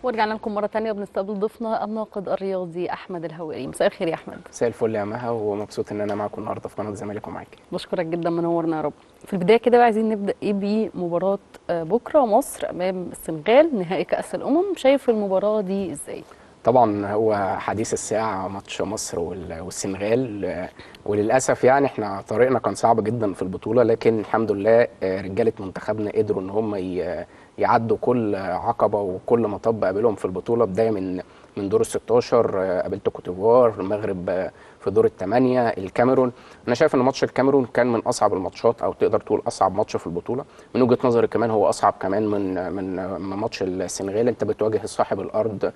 ورجعنا لكم مرة تانية وبنستقبل ضيفنا الناقد الرياضي أحمد الهواري مساء الخير يا أحمد مساء الفل يا مها ومبسوط ان انا معاكم النهارده في قناه الزمالك ومعاكي بشكرك جدا منورنا يا رب في البداية كده بقى عايزين نبدأ إيه بمباراة آه، بكرة مصر أمام السنغال نهائي كأس الأمم شايف المباراة دي إزاي؟ طبعا هو حديث الساعه ماتش مصر وال- والسنغال آه، وللاسف يعني احنا طريقنا كان صعب جدا في البطوله لكن الحمد لله آه، رجاله منتخبنا قدروا ان هم ي- يعدوا كل عقبه وكل مطب قابلهم في البطوله بدايه من من دور ال 16 آه، قابلت كوتيفوار المغرب آه، في دور الثمانيه الكاميرون انا شايف ان ماتش الكاميرون كان من اصعب الماتشات او تقدر تقول اصعب ماتش في البطوله من وجهه نظري كمان هو اصعب كمان من من من ماتش السنغال انت بتواجه صاحب الارض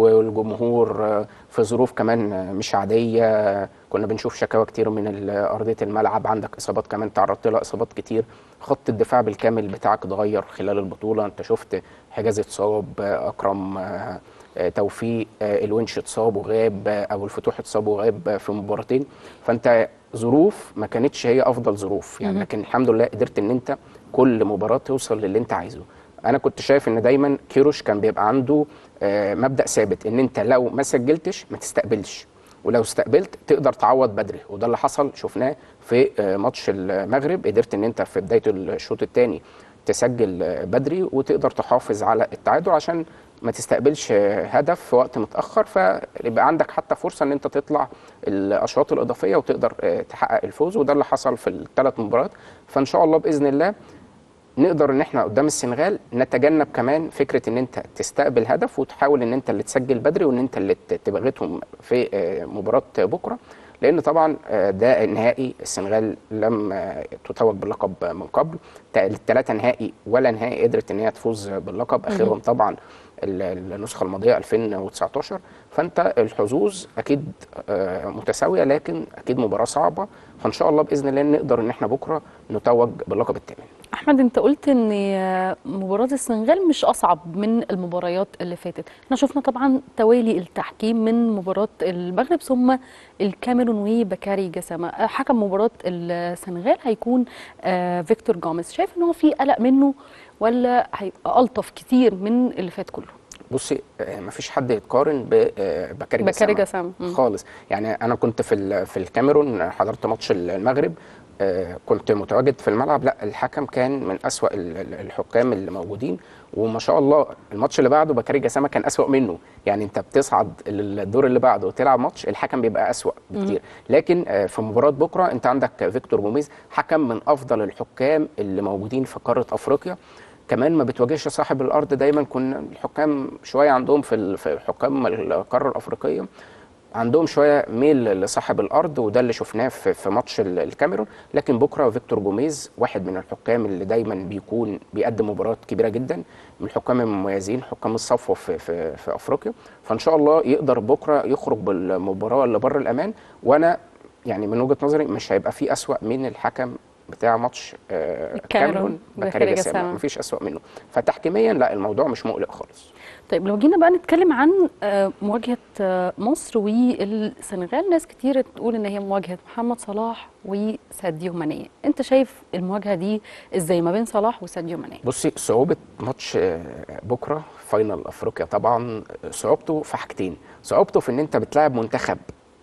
والجمهور آه، في ظروف كمان آه، مش عاديه كنا بنشوف شكاوى كتير من ال- ارضيه الملعب عندك اصابات كمان تعرضت لها اصابات كتير خط الدفاع بالكامل بتاعك اتغير خلال البطوله انت شفت حجاز اتصاب آه، اكرم آه، آه، توفيق آه، الونش اتصاب وغاب آه، ابو الفتوح اتصاب وغاب آه، في مباراتين فانت ظروف ما كانتش هي افضل ظروف يعني لكن الحمد لله قدرت ان انت كل مباراه توصل للي انت عايزه انا كنت شايف ان دايما كيروش كان بيبقى عنده آه، مبدا ثابت ان انت لو ما سجلتش ما تستقبلش ولو استقبلت تقدر تعوض بدري وده اللي حصل شفناه في آه، ماتش المغرب قدرت ان انت في بدايه الشوط الثاني تسجل آه، بدري وتقدر تحافظ على التعادل عشان ما تستقبلش آه، هدف في وقت متاخر فيبقى عندك حتى فرصه ان انت تطلع الاشواط الاضافيه وتقدر آه، تحقق الفوز وده اللي حصل في الثلاث مباريات فان شاء الله باذن الله نقدر ان احنا قدام السنغال نتجنب كمان فكره ان انت تستقبل هدف وتحاول ان انت اللي تسجل بدري وان انت اللي ت- تبغتهم في آه، مباراه بكره لان طبعا آه، ده النهائي السنغال لم آه، تتوج باللقب من قبل الثلاثه نهائي ولا نهائي قدرت ان هي تفوز باللقب اخرهم طبعا ال- النسخه الماضيه 2019 فانت الحظوظ اكيد آه، متساويه لكن اكيد مباراه صعبه فان شاء الله باذن الله نقدر ان احنا بكره نتوج باللقب الثامن أحمد أنت قلت إن آه، مباراة السنغال مش أصعب من المباريات اللي فاتت احنا شفنا طبعا توالي التحكيم من مباراة المغرب ثم الكاميرون وبكاري جسامة آه، حكم مباراة السنغال هيكون آه، فيكتور جوميز شايف إن هو في قلق منه ولا هيبقى ألطف كتير من اللي فات كله بصي آه، مفيش حد يتقارن ببكاري بكاري جسامة. مم. خالص يعني انا كنت في ال- في الكاميرون آه، حضرت ماتش المغرب آه، كنت متواجد في الملعب لا الحكم كان من أسوأ ال- ال- الحكام اللي موجودين وما شاء الله الماتش اللي بعده بكاري جسامه كان أسوأ منه يعني انت بتصعد الدور اللي بعده وتلعب ماتش الحكم بيبقى أسوأ بكتير لكن آه، في مباراه بكره انت عندك فيكتور جوميز حكم من افضل الحكام اللي موجودين في قاره افريقيا كمان ما بتواجهش صاحب الارض دايما كنا الحكام شويه عندهم في ال- في حكام القاره الافريقيه عندهم شويه ميل لصاحب الارض وده اللي شفناه في في ماتش ال- الكاميرون لكن بكره فيكتور جوميز واحد من الحكام اللي دايما بيكون بيقدم مباريات كبيره جدا من الحكام المميزين حكام الصفوه في في في افريقيا فان شاء الله يقدر بكره يخرج بالمباراه اللي بره الامان وانا يعني من وجهه نظري مش هيبقى في اسوا من الحكم بتاع ماتش آه، الكاميرون، الكاميرون بكاري بكاري جسامة. جسامه مفيش اسوا منه فتحكيميا لا الموضوع مش مقلق خالص طيب لو جينا بقى نتكلم عن آه، مواجهة آه، مصر والسنغال ناس كتير تقول ان هي مواجهة محمد صلاح وساديو ماني انت شايف المواجهة دي ازاي ما بين صلاح وساديو ماني بصي صعوبة ماتش آه، بكرة فاينل أفريقيا طبعا آه، صعوبته في حاجتين صعوبته في إن أنت بتلاعب منتخب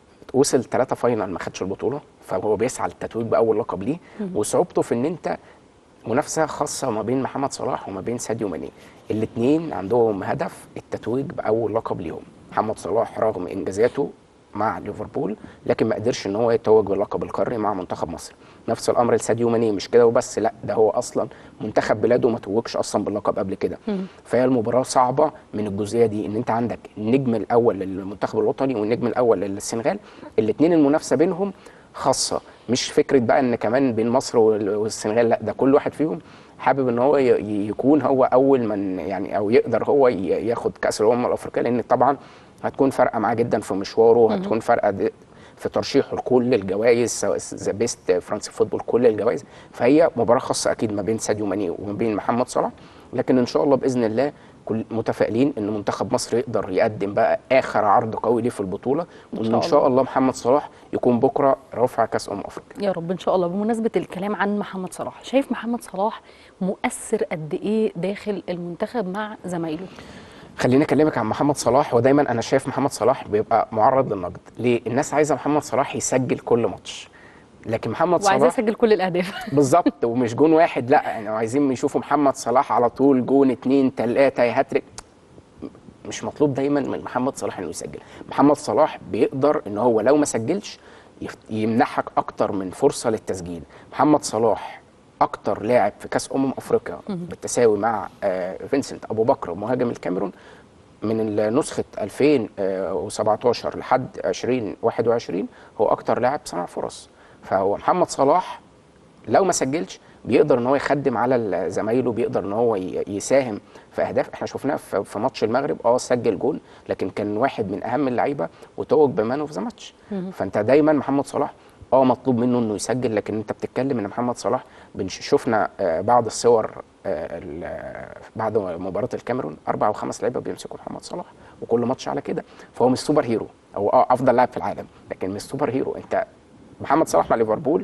وصل ثلاثة فاينل ما خدش البطولة فهو بيسعى للتتويج بأول لقب ليه وصعوبته في إن أنت منافسة خاصة ما بين محمد صلاح وما بين ساديو ماني الاثنين عندهم هدف التتويج بأول لقب ليهم محمد صلاح رغم إنجازاته مع ليفربول لكن ما قدرش ان هو يتوج باللقب القاري مع منتخب مصر نفس الامر لساديو ماني مش كده وبس لا ده هو اصلا منتخب بلاده ما توجش اصلا باللقب قبل كده فهي المباراه صعبه من الجزئيه دي ان انت عندك النجم الاول للمنتخب الوطني والنجم الاول للسنغال الاثنين المنافسه بينهم خاصه مش فكره بقى ان كمان بين مصر وال- والسنغال لا ده كل واحد فيهم حابب ان هو ي- يكون هو اول من يعني او يقدر هو ي- ياخد كاس الامم الافريقيه لان طبعا هتكون فارقه معاه جدا في مشواره هتكون فارقه د- في ترشيحه لكل الجوائز سواء ذا بيست فرنسي فوتبول كل الجوائز فهي مباراه خاصه اكيد ما بين ساديو ماني وما بين محمد صلاح لكن ان شاء الله باذن الله كل متفائلين ان منتخب مصر يقدر يقدم بقى اخر عرض قوي ليه في البطوله وان شاء ان شاء الله محمد صلاح يكون بكره رافع كاس امم افريقيا يا رب ان شاء الله بمناسبه الكلام عن محمد صلاح شايف محمد صلاح مؤثر قد ايه داخل المنتخب مع زمايله خليني اكلمك عن محمد صلاح ودايما انا شايف محمد صلاح بيبقى معرض للنقد ليه الناس عايزه محمد صلاح يسجل كل ماتش لكن محمد وعايزاه صلاح يسجل كل الاهداف بالظبط ومش جون واحد لا يعني عايزين يشوفوا محمد صلاح على طول جون اتنين تلاته يا هاتريك مش مطلوب دايما من محمد صلاح انه يسجل محمد صلاح بيقدر ان هو لو ما سجلش يف- يمنحك اكتر من فرصه للتسجيل محمد صلاح اكتر لاعب في كاس امم افريقيا بالتساوي مع آه، فينسنت ابو بكر مهاجم الكاميرون من ال- نسخه 2017 لحد 2021 هو اكتر لاعب صنع فرص فهو محمد صلاح لو ما سجلش بيقدر ان هو يخدم على ال- زمايله بيقدر ان هو ي- يساهم في اهداف احنا شفناه في في ماتش المغرب اه سجل جول لكن كان واحد من اهم اللعيبه وتوج بمان اوف ذا ماتش فانت دايما محمد صلاح اه مطلوب منه انه يسجل لكن انت بتتكلم ان محمد صلاح بنش- شفنا آه، بعض الصور آه، ال- آه، بعد مباراه الكاميرون اربع او خمس لعيبه بيمسكوا محمد صلاح وكل ماتش على كده فهو مش سوبر هيرو هو اه افضل لاعب في العالم لكن مش سوبر هيرو انت محمد صلاح مع ليفربول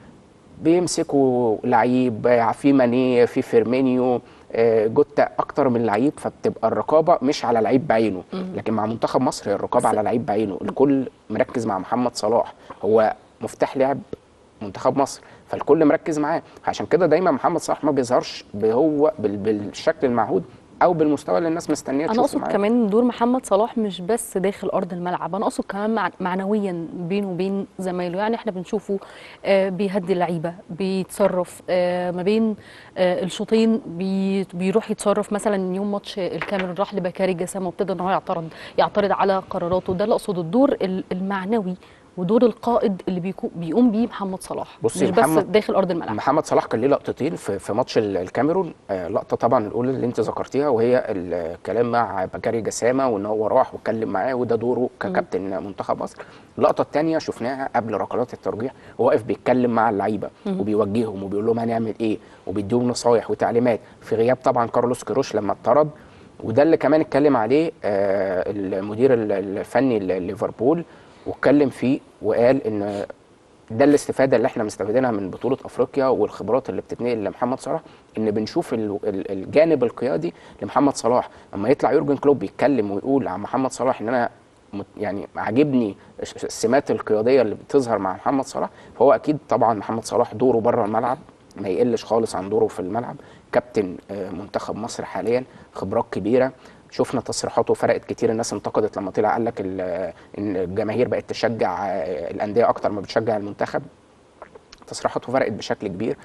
بيمسكوا لعيب في ماني في فيرمينيو آه، جوتا اكتر من لعيب فبتبقى الرقابه مش على لعيب بعينه لكن مع منتخب مصر هي الرقابه على لعيب بعينه الكل مركز مع محمد صلاح هو مفتاح لعب منتخب مصر فالكل مركز معاه عشان كده دايما محمد صلاح ما بيظهرش هو بالشكل المعهود او بالمستوى اللي الناس مستنيه انا تشوفه اقصد معاه كمان دور محمد صلاح مش بس داخل ارض الملعب انا اقصد كمان مع- معنويا بينه وبين زمايله يعني احنا بنشوفه آه، بيهدي اللعيبه بيتصرف آه، ما بين آه، الشوطين بي- بيروح يتصرف مثلا يوم ماتش الكاميرون راح لبكاري جسامه وابتدى ان هو يعترض يعترض على قراراته ده اللي اقصده الدور ال- المعنوي ودور القائد اللي بيكو- بيقوم بيه محمد صلاح بصي مش بس محمد- داخل ارض الملعب محمد صلاح كان ليه لقطتين في, في ماتش ال- الكاميرون آه لقطه طبعا الاولى اللي انت ذكرتيها وهي الكلام مع بكاري جسامه وان هو راح واتكلم معاه وده دوره ككابتن منتخب مصر اللقطه الثانيه شفناها قبل ركلات الترجيح هو واقف بيتكلم مع اللعيبه وبيوجههم وبيقول لهم هنعمل ايه وبيديهم نصايح وتعليمات في غياب طبعا كارلوس كيروش لما اتطرد وده اللي كمان اتكلم عليه آه المدير ال- الفني لليفربول واتكلم فيه وقال ان ده الاستفاده اللي احنا مستفيدينها من بطوله افريقيا والخبرات اللي بتتنقل لمحمد صلاح ان بنشوف ال- ال- الجانب القيادي لمحمد صلاح لما يطلع يورجن كلوب يتكلم ويقول عن محمد صلاح ان انا مت- يعني عاجبني الس- السمات القياديه اللي بتظهر مع محمد صلاح فهو اكيد طبعا محمد صلاح دوره بره الملعب ما يقلش خالص عن دوره في الملعب كابتن آه، منتخب مصر حاليا خبرات كبيره شفنا تصريحاته فرقت كتير الناس انتقدت لما طلع قال لك ال- ان الجماهير بقت تشجع آه، الانديه اكتر ما بتشجع المنتخب تصريحاته فرقت بشكل كبير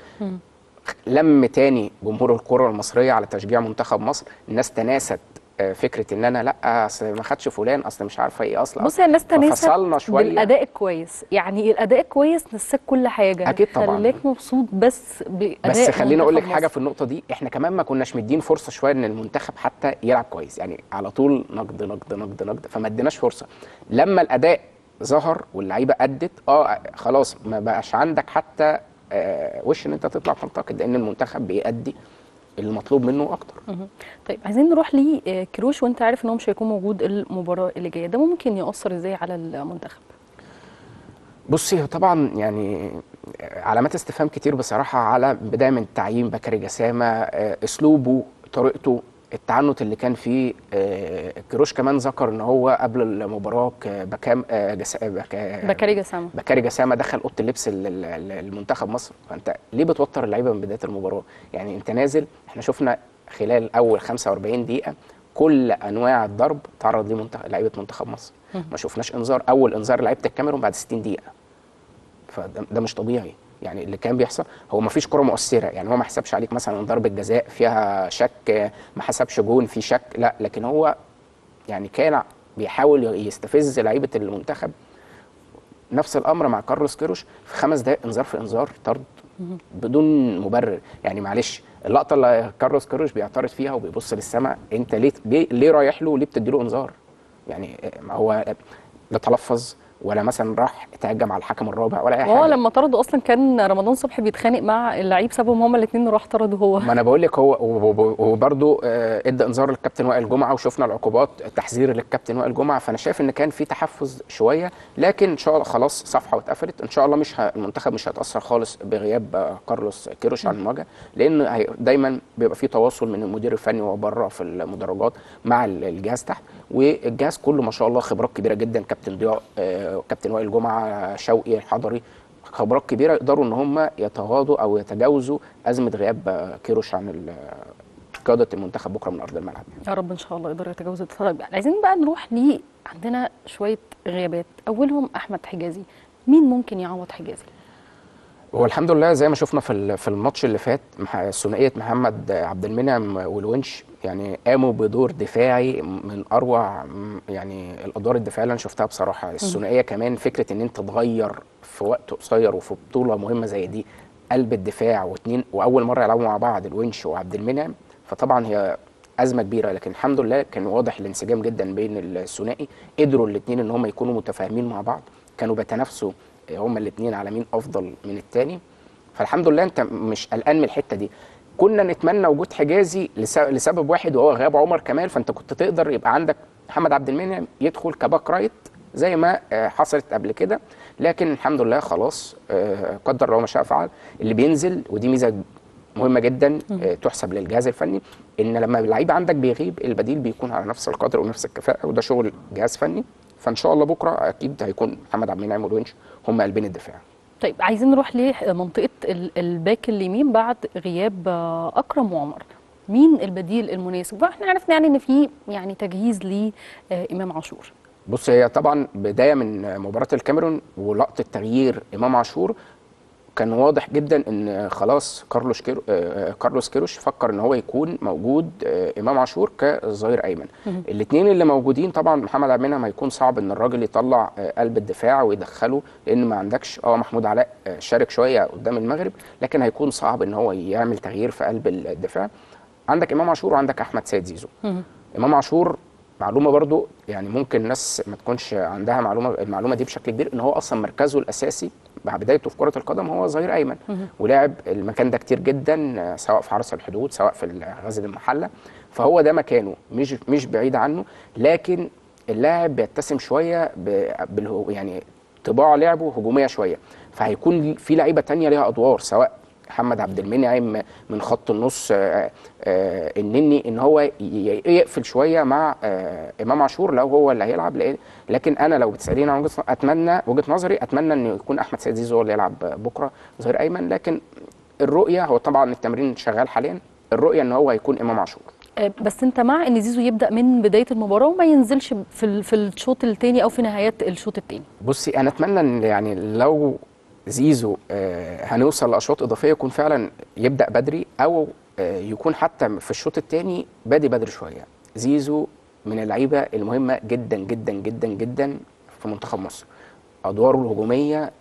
لم تاني جمهور الكره المصريه على تشجيع منتخب مصر الناس تناست آه، فكره ان انا لا اصل ما خدش فلان اصل مش عارفه ايه اصل بص يا الناس تناست ففصلنا شويه بالاداء الكويس يعني الاداء الكويس نساك كل حاجه أكيد طبعاً. خليك مبسوط بس باداء بس خليني اقول لك منتخب حاجه مصر. في النقطه دي احنا كمان ما كناش مدين فرصه شويه ان المنتخب حتى يلعب كويس يعني على طول نقد نقد نقد نقد فما اديناش فرصه لما الاداء ظهر واللعيبه ادت اه خلاص ما بقاش عندك حتى آه وش ان انت تطلع تنتقد لان المنتخب بيأدي المطلوب منه اكتر مهم. طيب عايزين نروح لكروش وانت عارف ان هو مش هيكون موجود المباراه اللي جايه ده ممكن ياثر ازاي على المنتخب بصي هو طبعا يعني علامات استفهام كتير بصراحه على بدايه من تعيين بكري جسامه آه، اسلوبه طريقته التعنت اللي كان فيه آه، كيروش كمان ذكر ان هو قبل المباراه ك- بكام آه، جس... آه، بك... بكاري جسامه بكاري جسامه دخل اوضه اللبس ال- ال- ال- المنتخب مصر فانت ليه بتوتر اللعيبه من بدايه المباراه يعني انت نازل احنا شفنا خلال اول 45 دقيقه كل انواع الضرب تعرض ليه منتخب لعيبه منتخب مصر ما شفناش انذار اول انذار لعيبه الكاميرون بعد 60 دقيقه فده ده مش طبيعي يعني اللي كان بيحصل هو ما فيش كره مؤثره يعني هو ما حسبش عليك مثلا ضربه جزاء فيها شك ما حسبش جون في شك لا لكن هو يعني كان بيحاول يستفز لعيبه المنتخب نفس الامر مع كارلوس كيروش في خمس دقائق انذار في انذار طرد بدون مبرر يعني معلش اللقطه اللي كارلوس كيروش بيعترض فيها وبيبص للسماء انت ليه ليه, ليه رايح له وليه بتدي له انذار يعني ما هو لا تلفظ ولا مثلا راح اتهجم على الحكم الرابع ولا اي وهو حاجه لما طردوا اصلا كان رمضان صبحي بيتخانق مع اللعيب سابهم هما الاثنين وراح طرده هو ما انا بقول لك هو وبرده ادى انذار للكابتن وائل جمعه وشفنا العقوبات تحذير للكابتن وائل جمعه فانا شايف ان كان في تحفز شويه لكن ان شاء الله خلاص صفحه واتقفلت ان شاء الله مش ه... المنتخب مش هيتاثر خالص بغياب آه، كارلوس كيروش عن المواجهه لان هي... دايما بيبقى في تواصل من المدير الفني وهو بره في المدرجات مع ال- الجهاز تحت والجهاز كله ما شاء الله خبرات كبيره جدا كابتن ضياء آه، كابتن وائل جمعه شوقي الحضري خبرات كبيره يقدروا ان هم يتغاضوا او يتجاوزوا ازمه غياب آه، كيروش عن ال- قياده المنتخب بكره من ارض الملعب يا رب ان شاء الله يقدر يتجاوز طيب عايزين بقى نروح ل عندنا شويه غيابات اولهم احمد حجازي مين ممكن يعوض حجازي هو الحمد لله زي ما شفنا في ال- في الماتش اللي فات مح- ثنائيه محمد عبد المنعم والونش يعني قاموا بدور دفاعي من اروع م- يعني الادوار الدفاعيه اللي انا شفتها بصراحه الثنائيه كمان فكره ان انت تغير في وقت قصير وفي بطوله مهمه زي دي قلب الدفاع واثنين واول مره يلعبوا مع بعض الونش وعبد المنعم فطبعا هي ازمه كبيره لكن الحمد لله كان واضح الانسجام جدا بين الثنائي قدروا الاثنين ان هم يكونوا متفاهمين مع بعض كانوا بيتنافسوا هما الاثنين على مين افضل من الثاني فالحمد لله انت مش قلقان من الحته دي كنا نتمنى وجود حجازي لس- لسبب واحد وهو غياب عمر كمال فانت كنت تقدر يبقى عندك محمد عبد المنعم يدخل كباك رايت زي ما آه، حصلت قبل كده لكن الحمد لله خلاص آه، قدر الله ما شاء فعل اللي بينزل ودي ميزه مهمه جدا آه، تحسب للجهاز الفني ان لما اللعيب عندك بيغيب البديل بيكون على نفس القدر ونفس الكفاءه وده شغل جهاز فني فان شاء الله بكره اكيد هيكون محمد عبد المنعم والونش هم قلبين الدفاع طيب عايزين نروح لمنطقه ال- الباك اليمين بعد غياب آه، اكرم وعمر مين البديل المناسب واحنا عرفنا يعني ان في يعني تجهيز لامام عاشور بص هي طبعا بدايه من مباراه الكاميرون ولقطه تغيير امام عاشور كان واضح جدا ان خلاص كارلوس كيرو آه، كارلوس كيروش فكر ان هو يكون موجود آه، امام عاشور كظهير ايمن الاثنين اللي موجودين طبعا محمد عبد المنعم هيكون صعب ان الراجل يطلع آه، قلب الدفاع ويدخله لان ما عندكش اه محمود علاء آه، شارك شويه قدام المغرب لكن هيكون صعب ان هو يعمل تغيير في قلب الدفاع عندك امام عاشور وعندك احمد سيد زيزو امام عاشور معلومه برضو يعني ممكن الناس ما تكونش عندها معلومه المعلومه دي بشكل كبير ان هو اصلا مركزه الاساسي مع بدايته في كره القدم هو ظهير ايمن ولعب المكان ده كتير جدا آه، سواء في حرس الحدود سواء في غزل المحله فهو ده مكانه مش مش بعيد عنه لكن اللاعب بيتسم شويه ب- بالهو يعني طباع لعبه هجوميه شويه فهيكون في لعيبه تانية ليها ادوار سواء محمد عبد المنعم من خط النص آه، آه، النني ان هو ي- ي- يقفل شويه مع آه، امام عاشور لو هو اللي هيلعب لأن- لكن انا لو بتساليني عن وجهه اتمنى وجهه نظري اتمنى ان يكون احمد سيد زيزو هو اللي يلعب بكره ظهير ايمن لكن الرؤيه هو طبعا التمرين شغال حاليا الرؤيه ان هو هيكون امام عاشور آه، بس انت مع ان زيزو يبدا من بدايه المباراه وما ينزلش في ال- في الشوط الثاني او في نهايات الشوط الثاني بصي انا اتمنى ان يعني لو زيزو آه، هنوصل لاشواط اضافيه يكون فعلا يبدا بدري او آه، يكون حتى في الشوط الثاني بادي بدري شويه زيزو من اللعيبه المهمه جدا جدا جدا جدا في منتخب مصر ادواره الهجوميه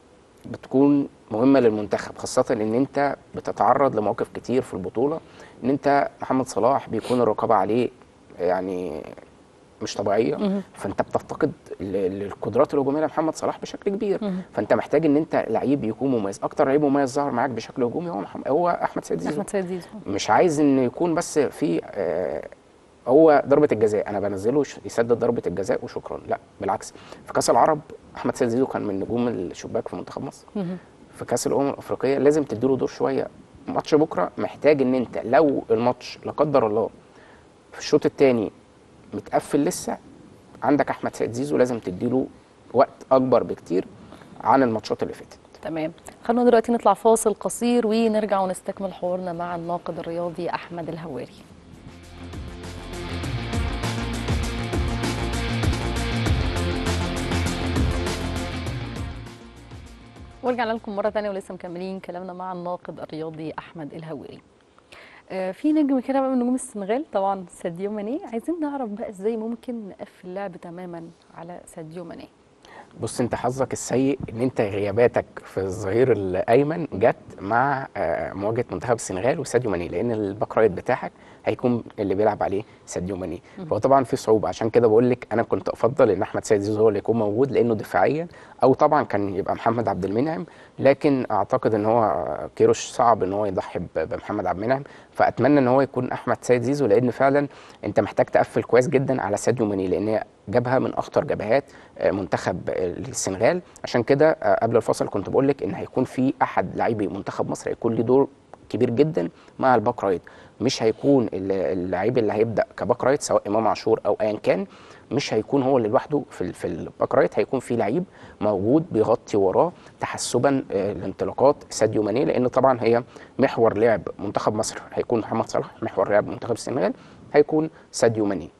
بتكون مهمه للمنتخب خاصه ان انت بتتعرض لمواقف كتير في البطوله ان انت محمد صلاح بيكون الرقابه عليه يعني مش طبيعيه فانت بتفتقد ل- للقدرات الهجوميه لمحمد صلاح بشكل كبير فانت محتاج ان انت لعيب يكون مميز اكتر لعيب مميز ظهر معاك بشكل هجومي هو محمد هو احمد سيد زيزو احمد سيد زيزو مش عايز ان يكون بس في آه، هو ضربه الجزاء انا بنزله ش- يسدد ضربه الجزاء وشكرا لا بالعكس في كاس العرب احمد سيد زيزو كان من نجوم الشباك في منتخب مصر في كاس الامم الافريقيه لازم تديله دور شويه ماتش بكره محتاج ان انت لو الماتش لا قدر الله في الشوط الثاني متقفل لسه عندك احمد سيد زيزو لازم تديله وقت اكبر بكتير عن الماتشات اللي فاتت تمام خلونا دلوقتي نطلع فاصل قصير ونرجع ونستكمل حوارنا مع الناقد الرياضي احمد الهواري ورجعنا لكم مرة تانية ولسه مكملين كلامنا مع الناقد الرياضي أحمد الهواري. آه، في نجم كده بقى من نجوم السنغال طبعا ساديو ماني عايزين نعرف بقى ازاي ممكن نقفل اللعب تماما على ساديو ماني. بص انت حظك السيء ان انت غياباتك في الظهير الايمن جت مع آه، مواجهه منتخب السنغال وساديو ماني لان الباك رايت بتاعك هيكون اللي بيلعب عليه ساديو ماني فهو طبعا في صعوبه عشان كده بقول لك انا كنت افضل ان احمد سيد زيزو هو اللي يكون موجود لانه دفاعيا او طبعا كان يبقى محمد عبد المنعم لكن اعتقد ان هو كيروش صعب ان هو يضحي ب- بمحمد عبد المنعم فاتمنى ان هو يكون احمد سيد زيزو لان فعلا انت محتاج تقفل كويس جدا على ساديو ماني لان هي جبهه من اخطر جبهات آه، منتخب آه، السنغال عشان كده آه، قبل الفصل كنت بقول لك ان هيكون في احد لاعبي منتخب مصر هيكون له دور كبير جدا مع الباك رايت مش هيكون ال- اللعيب اللي هيبدا كباك رايت سواء امام عاشور او ايا كان مش هيكون هو اللي لوحده في ال- في الباك رايت هيكون في لعيب موجود بيغطي وراه تحسبا آه، لانطلاقات ساديو ماني لان طبعا هي محور لعب منتخب مصر هيكون محمد صلاح محور لعب منتخب السنغال هيكون ساديو ماني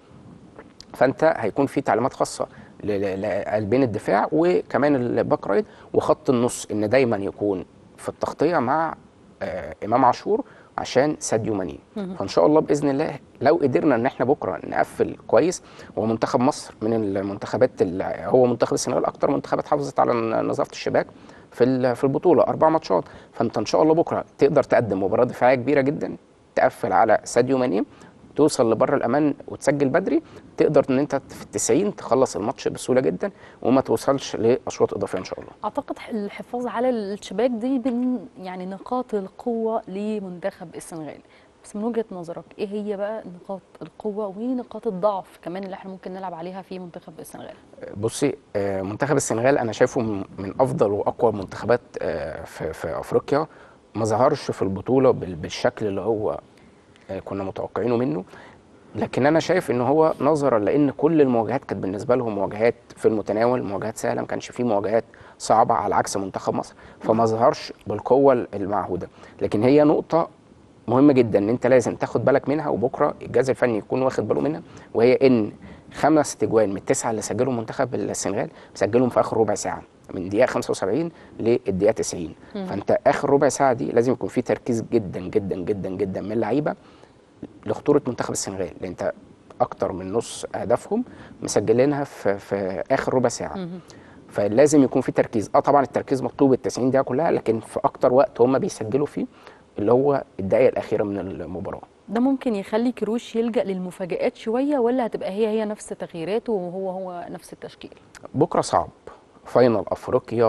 فانت هيكون في تعليمات خاصه ل- ل- لقلبين الدفاع وكمان الباك رايت وخط النص ان دايما يكون في التغطيه مع آه امام عاشور عشان ساديو ماني فان شاء الله باذن الله لو قدرنا ان احنا بكره نقفل كويس هو منتخب مصر من المنتخبات ال- هو منتخب السنغال اكتر منتخبات حافظت على نظافه الشباك في ال- في البطوله اربع ماتشات فانت ان شاء الله بكره تقدر تقدم مباراه دفاعيه كبيره جدا تقفل على ساديو ماني توصل لبر الامان وتسجل بدري تقدر ان انت في ال 90 تخلص الماتش بسهوله جدا وما توصلش لاشواط اضافيه ان شاء الله اعتقد الحفاظ على الشباك دي من يعني نقاط القوه لمنتخب السنغال بس من وجهه نظرك ايه هي بقى نقاط القوه وايه نقاط الضعف كمان اللي احنا ممكن نلعب عليها في منتخب السنغال بصي آه، منتخب السنغال انا شايفه من من افضل واقوى المنتخبات آه، في في افريقيا ما ظهرش في البطوله بال- بالشكل اللي هو آه، كنا متوقعينه منه لكن انا شايف ان هو نظرا لان كل المواجهات كانت بالنسبه لهم مواجهات في المتناول مواجهات سهله ما كانش فيه مواجهات صعبه على عكس منتخب مصر فما ظهرش بالقوه المعهوده لكن هي نقطه مهمه جدا ان انت لازم تاخد بالك منها وبكره الجهاز الفني يكون واخد باله منها وهي ان خمس تجوان من التسعه اللي سجلهم منتخب السنغال مسجلهم في اخر ربع ساعه من دقيقه 75 للدقيقه 90 فانت اخر ربع ساعه دي لازم يكون في تركيز جدا جدا جدا جدا من اللعيبه لخطوره منتخب السنغال لان انت اكتر من نص اهدافهم مسجلينها في, في اخر ربع ساعه فلازم يكون في تركيز اه طبعا التركيز مطلوب ال 90 دقيقه كلها لكن في اكتر وقت هم بيسجلوا فيه اللي هو الدقائق الاخيره من المباراه ده ممكن يخلي كروش يلجأ للمفاجآت شويه ولا هتبقى هي هي نفس تغييراته وهو هو نفس التشكيل بكره صعب فاينل افريقيا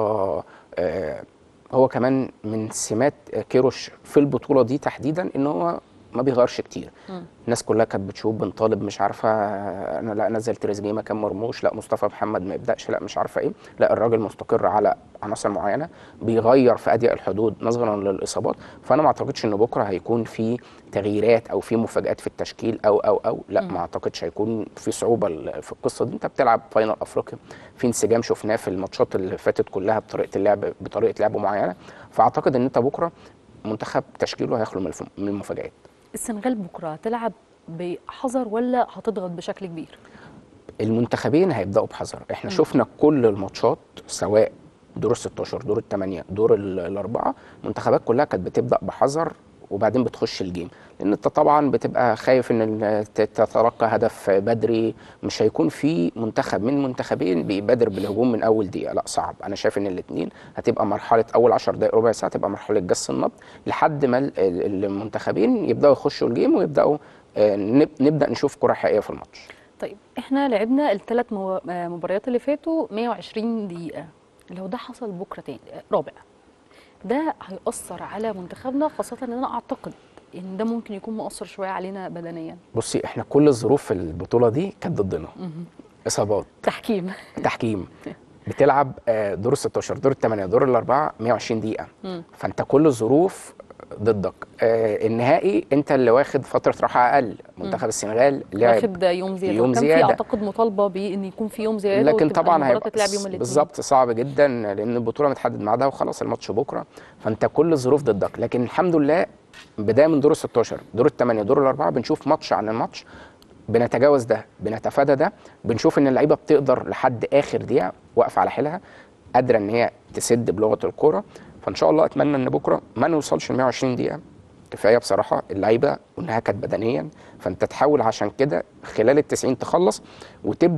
آه هو كمان من سمات كيروش في البطوله دي تحديدا ان هو ما بيغيرش كتير مم. الناس كلها كانت بتشوف بنطالب مش عارفه انا لا انزل تريزيجيه مكان مرموش لا مصطفى محمد ما يبداش لا مش عارفه ايه لا الراجل مستقر على عناصر معينه بيغير في اضيق الحدود نظرا للاصابات فانا ما اعتقدش ان بكره هيكون في تغييرات او في مفاجات في التشكيل او او او لا ما اعتقدش هيكون في صعوبه ال- في القصه دي انت بتلعب فاينل افريقيا في انسجام شفناه في الماتشات اللي فاتت كلها بطريقه اللعب بطريقه لعب معينه فاعتقد ان انت بكره منتخب تشكيله هيخلو من الف- من المفاجات السنغال بكره هتلعب بحذر ولا هتضغط بشكل كبير المنتخبين هيبداوا بحذر احنا شفنا كل الماتشات سواء دور ال 16 دور الثمانيه دور ال- الاربعه المنتخبات كلها كانت بتبدا بحذر وبعدين بتخش الجيم لان انت طبعا بتبقى خايف ان ال- ت- تتلقى هدف بدري مش هيكون في منتخب من منتخبين بيبادر بالهجوم من اول دقيقه لا صعب انا شايف ان الاثنين هتبقى مرحله اول 10 دقائق ربع ساعه تبقى مرحله جس النبض لحد ما ال- ال- المنتخبين يبداوا يخشوا الجيم ويبداوا آه، نب- نبدا نشوف كره حقيقيه في الماتش طيب احنا لعبنا الثلاث مباريات اللي فاتوا 120 دقيقة لو ده حصل بكرة تاني آه، رابع ده هيأثر على منتخبنا خاصة ان انا اعتقد ان ده ممكن يكون مؤثر شوية علينا بدنيا بصي احنا كل الظروف في البطوله دي كانت ضدنا اصابات تحكيم تحكيم بتلعب آه، دور ال 16 دور الثمانيه دور الاربعه 120 دقيقه مم. فانت كل الظروف ضدك آه، النهائي انت اللي واخد فتره راحه اقل منتخب السنغال لعب واخد يوم زيادة يوم وكان زيادة. في اعتقد مطالبة بان يكون في يوم زيادة لكن وتبقى طبعا المباراة هيبقى تتلعب يوم الاثنين بالظبط صعب جدا لان البطوله متحدد ميعادها وخلاص الماتش بكره فانت كل الظروف ضدك لكن الحمد لله بدايه من دور ال 16 دور الثمانيه دور الاربعه بنشوف ماتش عن الماتش بنتجاوز ده بنتفادى ده بنشوف ان اللعيبه بتقدر لحد اخر دقيقه واقفه على حيلها قادره ان هي تسد بلغه الكوره فان شاء الله اتمنى ان بكره ما نوصلش ل 120 دقيقه كفايه بصراحه اللعيبه وانها كانت بدنيا فانت تحاول عشان كده خلال ال 90 تخلص وتبدا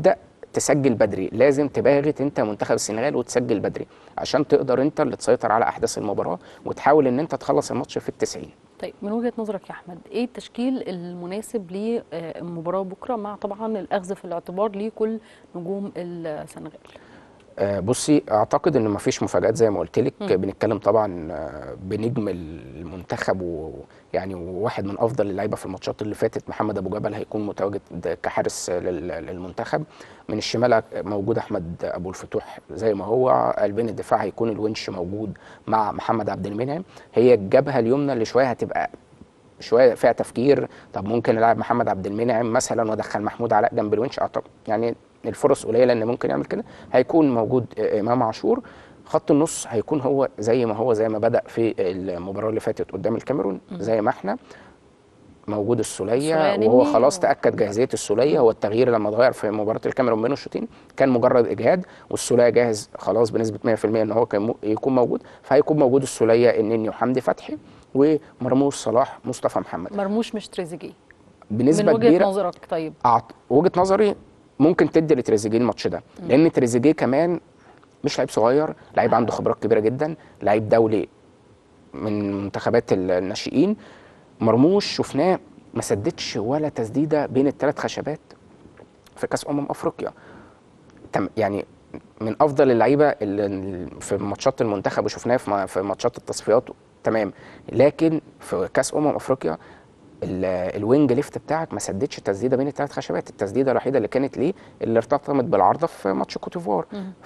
تسجل بدري لازم تباغت انت منتخب السنغال وتسجل بدري عشان تقدر انت اللي تسيطر على احداث المباراه وتحاول ان انت تخلص الماتش في التسعين طيب من وجهة نظرك يا أحمد إيه التشكيل المناسب للمباراة بكرة مع طبعا الأخذ في الاعتبار لكل نجوم السنغال آه، بصي اعتقد ان مفيش مفاجات زي ما قلت لك بنتكلم طبعا آه، بنجم المنتخب ويعني وواحد من افضل اللعيبه في الماتشات اللي فاتت محمد ابو جبل هيكون متواجد كحارس لل- للمنتخب من الشمال موجود احمد ابو الفتوح زي ما هو قلبين الدفاع هيكون الونش موجود مع محمد عبد المنعم هي الجبهه اليمنى اللي شويه هتبقى شويه فيها تفكير طب ممكن العب محمد عبد المنعم مثلا وادخل محمود علاء جنب الونش اعتقد يعني الفرص قليله ان ممكن يعمل كده هيكون موجود آه، امام عاشور خط النص هيكون هو زي ما هو زي ما بدا في المباراه اللي فاتت قدام الكاميرون زي ما احنا موجود السوليه السولية وهو نني خلاص و- تاكد جاهزيه السوليه هو التغيير لما اتغير في مباراه الكاميرون بين الشوطين كان مجرد اجهاد والسوليه جاهز خلاص بنسبه 100% ان هو كان مو- يكون موجود فهيكون موجود السوليه النني وحمدي فتحي ومرموش صلاح مصطفى محمد مرموش مش تريزيجيه بنسبه من وجهة كبيره نظرك طيب أعت... وجهه نظري ممكن تدي لتريزيجيه الماتش ده لان تريزيجيه كمان مش لعيب صغير لعيب عنده خبرات كبيره جدا لعيب دولي من منتخبات ال- الناشئين مرموش شفناه ما سددش ولا تسديده بين الثلاث خشبات في كاس امم افريقيا تم يعني من افضل اللعيبه اللي في ماتشات المنتخب وشفناه في ما- في ماتشات التصفيات تمام لكن في كاس امم افريقيا ال- الوينج ليفت بتاعك ما سددش تسديده بين الثلاث خشبات التسديده الوحيده اللي كانت ليه اللي ارتطمت بالعارضه في ماتش كوتيفوار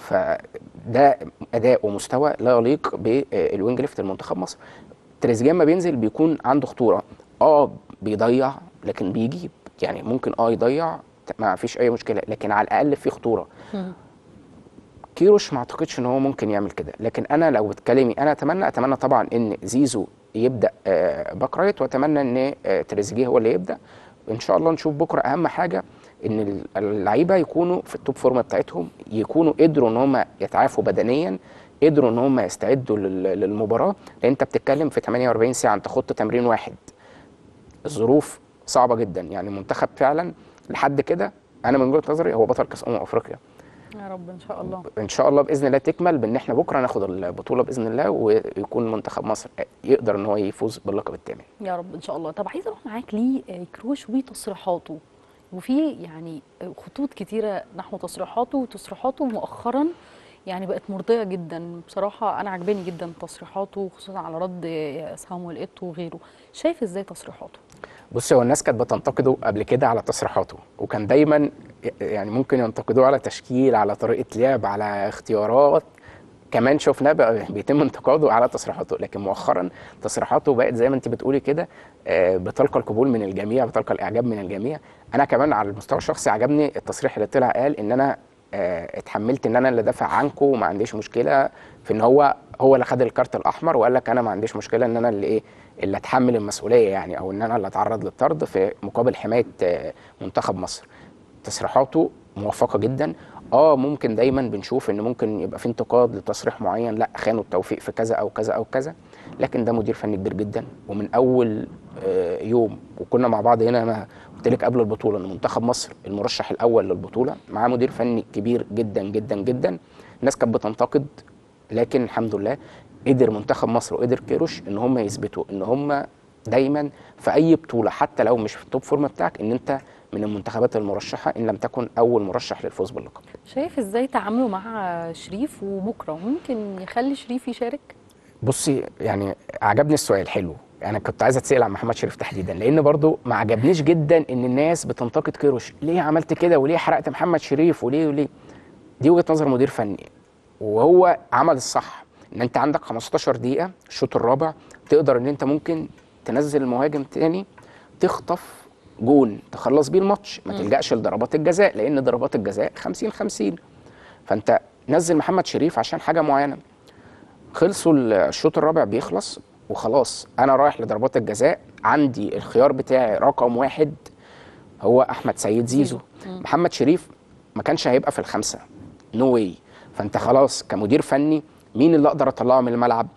فده اداء ومستوى لا يليق بالوينج ليفت المنتخب مصر تريزيجيه ما بينزل بيكون عنده خطوره اه بيضيع لكن بيجيب يعني ممكن اه يضيع ما فيش اي مشكله لكن على الاقل في خطوره كيروش ما اعتقدش ان هو ممكن يعمل كده لكن انا لو بتكلمي انا اتمنى اتمنى طبعا ان زيزو يبدا آه، باك رايت واتمنى ان آه، تريزيجيه هو اللي يبدا ان شاء الله نشوف بكره اهم حاجه ان ال- اللعيبه يكونوا في التوب فورم بتاعتهم يكونوا قدروا ان هم يتعافوا بدنيا قدروا ان هم يستعدوا لل- للمباراه لان انت بتتكلم في 48 ساعه انت خدت تمرين واحد الظروف صعبه جدا يعني المنتخب فعلا لحد كده انا من وجهه نظري هو بطل كاس امم افريقيا يا رب ان شاء الله ان شاء الله باذن الله تكمل بان احنا بكره ناخد البطوله باذن الله ويكون منتخب مصر يقدر ان هو يفوز باللقب الثامن يا رب ان شاء الله طب عايزه اروح معاك لكروش وتصريحاته وفي يعني خطوط كتيره نحو تصريحاته وتصريحاته مؤخرا يعني بقت مرضيه جدا بصراحه انا عجباني جدا تصريحاته خصوصا على رد سامويل ايتو وغيره شايف ازاي تصريحاته بص هو الناس كانت بتنتقده قبل كده على تصريحاته وكان دايما يعني ممكن ينتقدوه على تشكيل على طريقه لعب على اختيارات كمان شفناه بقى بيتم انتقاده على تصريحاته لكن مؤخرا تصريحاته بقت زي ما انت بتقولي كده آه، بتلقى القبول من الجميع بتلقى الاعجاب من الجميع انا كمان على المستوى الشخصي عجبني التصريح اللي طلع قال ان انا آه، اتحملت ان انا اللي دافع عنكم وما عنديش مشكله في ان هو هو اللي خد الكارت الاحمر وقال لك انا ما عنديش مشكله ان انا اللي ايه اللي اتحمل المسؤوليه يعني او ان انا اللي اتعرض للطرد في مقابل حمايه آه، منتخب مصر تصريحاته موفقه جدا اه ممكن دايما بنشوف ان ممكن يبقى في انتقاد لتصريح معين لا خانوا التوفيق في كذا او كذا او كذا لكن ده مدير فني كبير جدا ومن اول آه، يوم وكنا مع بعض هنا انا قلت لك قبل البطوله ان منتخب مصر المرشح الاول للبطوله معاه مدير فني كبير جدا جدا جدا الناس كانت بتنتقد لكن الحمد لله قدر منتخب مصر وقدر كيروش ان هم يثبتوا ان هم دايما في اي بطوله حتى لو مش في التوب فورم بتاعك ان انت من المنتخبات المرشحه ان لم تكن اول مرشح للفوز باللقب شايف ازاي تعامله مع شريف وبكره ممكن يخلي شريف يشارك بصي يعني عجبني السؤال حلو انا كنت عايز اتسال عن محمد شريف تحديدا لان برضو ما عجبنيش جدا ان الناس بتنتقد كيروش ليه عملت كده وليه حرقت محمد شريف وليه وليه دي وجهه نظر مدير فني وهو عمل الصح ان انت عندك 15 دقيقه الشوط الرابع تقدر ان انت ممكن تنزل المهاجم تاني تخطف جون تخلص بيه الماتش ما تلجاش لضربات الجزاء لان ضربات الجزاء 50 50 فانت نزل محمد شريف عشان حاجه معينه خلصوا الشوط الرابع بيخلص وخلاص انا رايح لضربات الجزاء عندي الخيار بتاعي رقم واحد هو احمد سيد زيزو محمد شريف ما كانش هيبقى في الخمسه نو no واي فانت خلاص كمدير فني مين اللي اقدر اطلعه من الملعب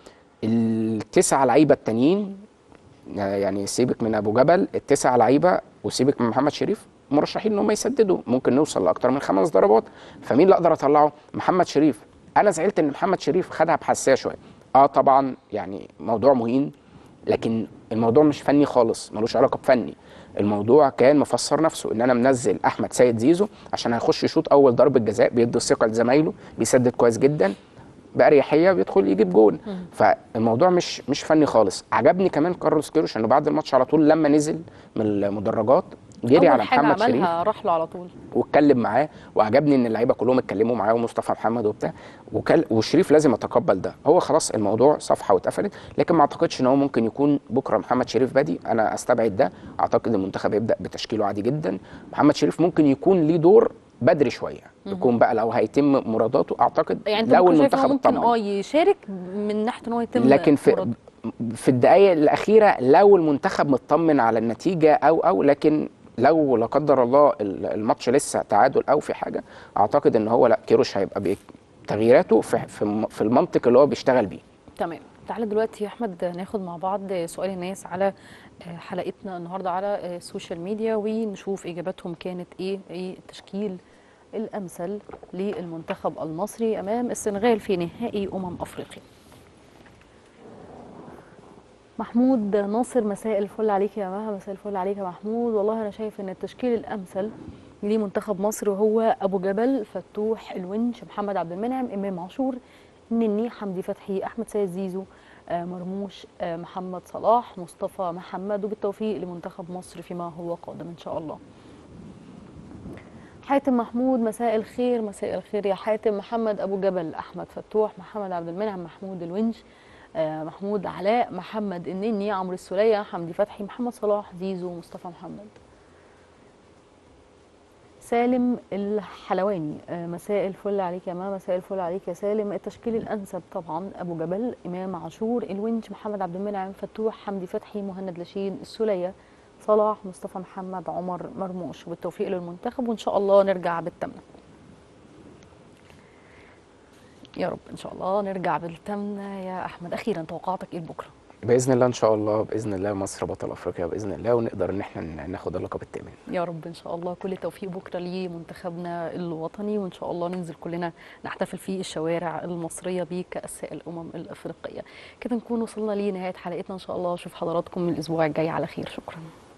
التسع لعيبه التانيين يعني سيبك من ابو جبل التسع لعيبه وسيبك من محمد شريف مرشحين ان هم يسددوا ممكن نوصل لاكتر من خمس ضربات فمين اللي اقدر اطلعه محمد شريف انا زعلت ان محمد شريف خدها بحساسيه شويه اه طبعا يعني موضوع مهين لكن الموضوع مش فني خالص ملوش علاقه بفني الموضوع كان مفسر نفسه ان انا منزل احمد سيد زيزو عشان هيخش يشوط اول ضربه جزاء بيدي الثقه لزمايله بيسدد كويس جدا باريحيه بيدخل يجيب جول فالموضوع مش مش فني خالص عجبني كمان كارلوس كيروش انه بعد الماتش على طول لما نزل من المدرجات جري اول على حاجه محمد شريف عملها راح له على طول واتكلم معاه وعجبني ان اللعيبه كلهم اتكلموا معاه ومصطفى محمد وبتاع وكل وشريف لازم يتقبل ده هو خلاص الموضوع صفحه واتقفلت لكن ما اعتقدش ان هو ممكن يكون بكره محمد شريف بادي انا استبعد ده اعتقد المنتخب يبدا بتشكيله عادي جدا محمد شريف ممكن يكون ليه دور بدري شويه يكون بقى لو هيتم مراداته اعتقد يعني انت لو ممكن شايف إن هو المنتخب ممكن اطمن اه يشارك من ناحيه ان هو يتم لكن في مراد. في الدقائق الاخيره لو المنتخب مطمن على النتيجه او او لكن لو لا قدر الله ال- الماتش لسه تعادل او في حاجه اعتقد ان هو لا كيروش هيبقى بي- تغييراته في في الم- في المنطق اللي هو بيشتغل بيه تمام تعالى دلوقتي يا احمد ناخد مع بعض سؤال الناس على آه، حلقتنا النهارده على آه، السوشيال ميديا ونشوف اجاباتهم كانت ايه ايه التشكيل الامثل للمنتخب المصري امام السنغال في نهائي امم افريقيا محمود ناصر مساء الفل عليك يا مها مساء الفل عليك يا محمود والله انا شايف ان التشكيل الامثل لمنتخب مصر هو ابو جبل فتوح الونش محمد عبد المنعم امام عاشور النني حمدي فتحي احمد سيد زيزو آه، مرموش آه، محمد صلاح مصطفى محمد وبالتوفيق لمنتخب مصر فيما هو قادم ان شاء الله حاتم محمود مساء الخير مساء الخير يا حاتم محمد ابو جبل احمد فتوح محمد عبد المنعم محمود الونش آه، محمود علاء محمد النني عمرو السوليه حمدي فتحي محمد صلاح زيزو مصطفى محمد سالم الحلواني آه، مساء الفل عليك يا ماما مساء الفل عليك يا سالم التشكيل الانسب طبعا ابو جبل امام عاشور الونش محمد عبد المنعم فتوح حمدي فتحي مهند لاشين السوليه صلاح مصطفى محمد عمر مرموش وبالتوفيق للمنتخب وان شاء الله نرجع بالتمنه يا رب ان شاء الله نرجع بالتمنه يا احمد اخيرا توقعاتك ايه لبكره باذن الله ان شاء الله باذن الله مصر بطل افريقيا باذن الله ونقدر ان احنا ناخد اللقب الثامن يا رب ان شاء الله كل التوفيق بكره لمنتخبنا الوطني وان شاء الله ننزل كلنا نحتفل في الشوارع المصريه بكاس الامم الافريقيه كده نكون وصلنا لنهايه حلقتنا ان شاء الله اشوف حضراتكم الاسبوع الجاي على خير شكرا